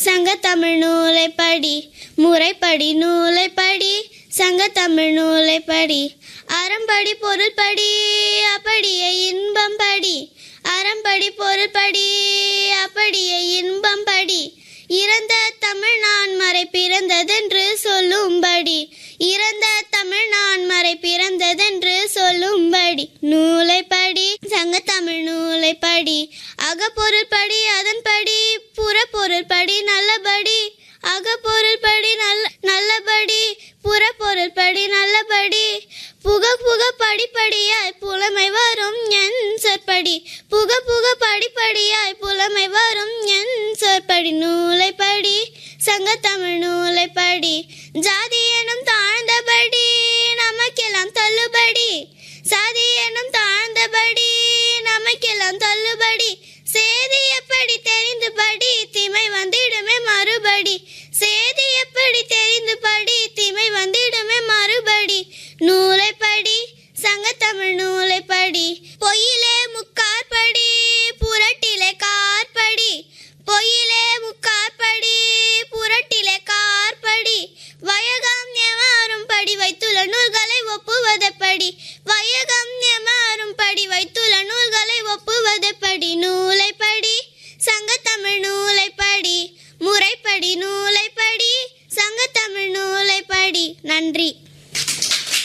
சங்க தமிழ் நூலை படி முறைப்படி நூலை படி சங்க தமிழ் நூலை படி அறம்படி பொருள் படி அப்படியே இன்பம் படி அறம்படி பொருள் படி அப்படியே இன்பம் படி இறந்த தமிழ் நான் மறை பிறந்ததென்று சொல்லும்படி இறந்த தமிழ் நான் மறை பிறந்ததென்று சொல்லும்படி நூலை படி சங்க தமிழ் நூலை படி அகப்பொருள் படி அதன் படி புறப்பொருள் படி நல்லபடி அகப்பொருள் படி நல்ல நல்லபடி புறப்பொருள் படி நல்லபடி புக புக படிப்படியாய் புலமை வரும் என் சொற்படி புக புக படிப்படியாய் புலமை வரும் என் சொற்படி நூலை படி சங்க தமிழ் நூலை படி ஜாதி எனும் தாழ்ந்தபடி நமக்கெல்லாம் தள்ளுபடி